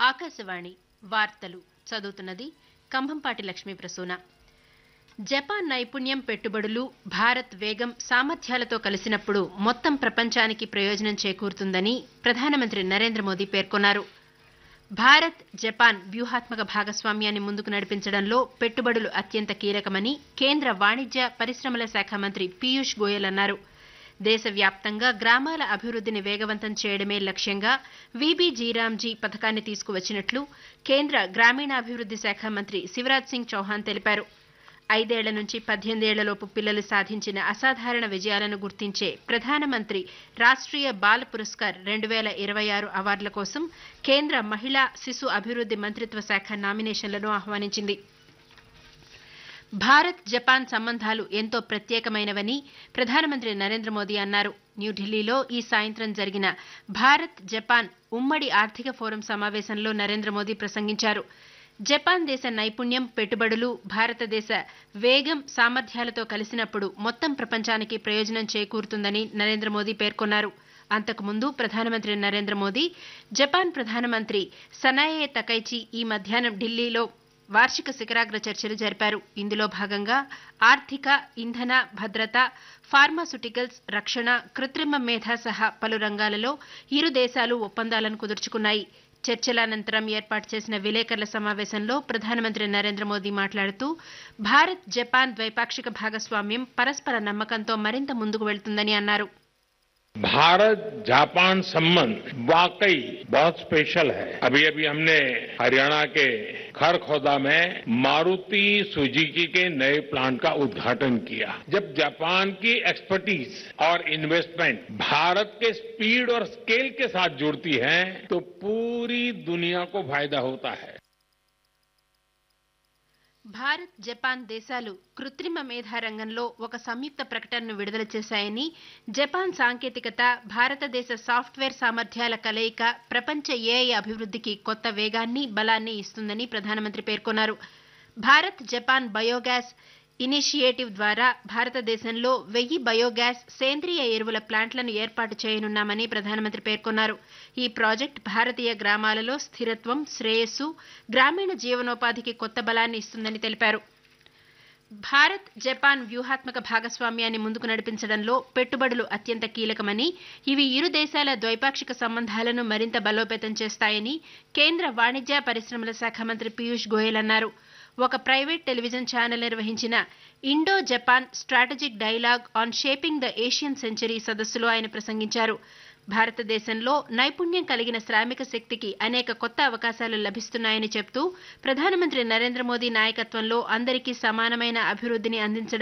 ఆకాశవాణి వార్తలు చదువుతున్నది కంభంపాటి లక్ష్మీ ప్రసూన జపాన్ నైపుణ్యం పెట్టుబడులు భారత్ వేగం సామర్థ్యాలతో కలిసినప్పుడు మొత్తం ప్రపంచానికి ప్రయోజనం చేకూరుతుందని ప్రధానమంత్రి నరేంద్ర మోదీ పేర్కొన్నారు భారత్ జపాన్ వ్యూహాత్మక భాగస్వామ్యాన్ని ముందుకు నడిపించడంలో పెట్టుబడులు అత్యంత కీలకమని కేంద్ర వాణిజ్య పరిశ్రమల శాఖ మంత్రి పీయూష్ గోయల్ అన్నారు దేశవ్యాప్తంగా గ్రామాల అభివృద్ధిని వేగవంతం చేయడమే లక్ష్యంగా వీబీజీరామ్జీ పథకాన్ని తీసుకువచ్చినట్లు కేంద్ర గ్రామీణాభివృద్ది శాఖ మంత్రి శివరాజ్ సింగ్ చౌహాన్ తెలిపారు ఐదేళ్ల నుంచి పద్దెనిమిదేళ్లలోపు పిల్లలు సాధించిన అసాధారణ విజయాలను గుర్తించే ప్రధానమంత్రి రాష్ట్రీయ బాల పురస్కార్ రెండు వేల ఇరవై ఆరు అవార్డుల కోసం కేంద్ర మహిళా శిశు అభివృద్ది మంత్రిత్వ శాఖ నామినేషన్లను ఆహ్వానించింది భారత్ జపాన్ సంబంధాలు ఎంతో ప్రత్యేకమైనవని ప్రధానమంత్రి నరేంద్ర మోదీ అన్నారు న్యూఢిల్లీలో ఈ సాయంత్రం జరిగిన భారత్ జపాన్ ఉమ్మడి ఆర్థిక ఫోరం సమావేశంలో నరేంద్ర మోదీ ప్రసంగించారు జపాన్ దేశ నైపుణ్యం పెట్టుబడులు భారతదేశ వేగం సామర్థ్యాలతో కలిసినప్పుడు మొత్తం ప్రపంచానికి ప్రయోజనం చేకూరుతుందని నరేంద్ర మోదీ పేర్కొన్నారు అంతకుముందు ప్రధానమంత్రి నరేంద్ర మోదీ జపాన్ ప్రధానమంత్రి సనాయే తకైచి ఈ మధ్యాహ్నం ఢిల్లీలో వార్షిక శిఖరాగ్ర చర్చలు జరిపారు ఇందులో భాగంగా ఆర్థిక ఇంధన భద్రత ఫార్మాసుటికల్స్ రక్షణ కృత్రిమ మేధ సహా పలు రంగాలలో ఇరు దేశాలు ఒప్పందాలను కుదుర్చుకున్నాయి చర్చల అనంతరం ఏర్పాటు చేసిన విలేకరుల సమావేశంలో ప్రధానమంత్రి నరేంద్ర మోదీ మాట్లాడుతూ భారత్ జపాన్ ద్వైపాక్షిక భాగస్వామ్యం పరస్పర నమ్మకంతో మరింత ముందుకు వెళ్తుందని అన్నారు भारत जापान संबंध वाकई बहुत स्पेशल है अभी अभी हमने हरियाणा के खरखोदा में मारुति सुजुकी के नए प्लांट का उद्घाटन किया जब जापान की एक्सपर्टीज और इन्वेस्टमेंट भारत के स्पीड और स्केल के साथ जुड़ती है तो पूरी दुनिया को फायदा होता है భారత్ జపాన్ దేశాలు కృత్రిమ మేధా రంగంలో ఒక సంయుక్త ప్రకటనను విడుదల చేశాయని జపాన్ సాంకేతికత భారతదేశ సాఫ్ట్వేర్ సామర్థ్యాల కలయిక ప్రపంచ ఏఐ అభివృద్ధికి కొత్త వేగాన్ని బలాన్ని ఇస్తుందని ప్రధానమంత్రి పేర్కొన్నారు భారత్ జపాన్ బయోగ్యాస్ ఇనిషియేటివ్ ద్వారా భారతదేశంలో వెయ్యి బయోగ్యాస్ సేంద్రియ ఎరువుల ప్లాంట్లను ఏర్పాటు చేయనున్నామని ప్రధానమంత్రి పేర్కొన్నారు ఈ ప్రాజెక్ట్ భారతీయ గ్రామాలలో స్థిరత్వం శ్రేయస్సు గ్రామీణ జీవనోపాధికి కొత్త బలాన్ని ఇస్తుందని తెలిపారు భారత్ జపాన్ వ్యూహాత్మక భాగస్వామ్యాన్ని ముందుకు నడిపించడంలో పెట్టుబడులు అత్యంత కీలకమని ఇవి ఇరు దేశాల ద్వైపాక్షిక సంబంధాలను మరింత బలోపేతం చేస్తాయని కేంద్ర వాణిజ్య పరిశ్రమల శాఖ మంత్రి పీయూష్ గోయల్ అన్నారు ఒక ప్రైవేట్ టెలివిజన్ ఛానల్ నిర్వహించిన Indo Japan strategic dialogue on shaping the Asian century సదస్సులో ఆయన ప్రసంగించారు భారతదేశంలో నైపుణ్యం కలిగిన శ్రామిక శక్తికి అనేక కొత్త అవకాశాలు లభిస్తున్నాయని చెప్తూ ప్రధానమంత్రి నరేంద్ర మోదీ నాయకత్వంలో అందరికీ సమానమైన అభివృద్ధిని అందించడం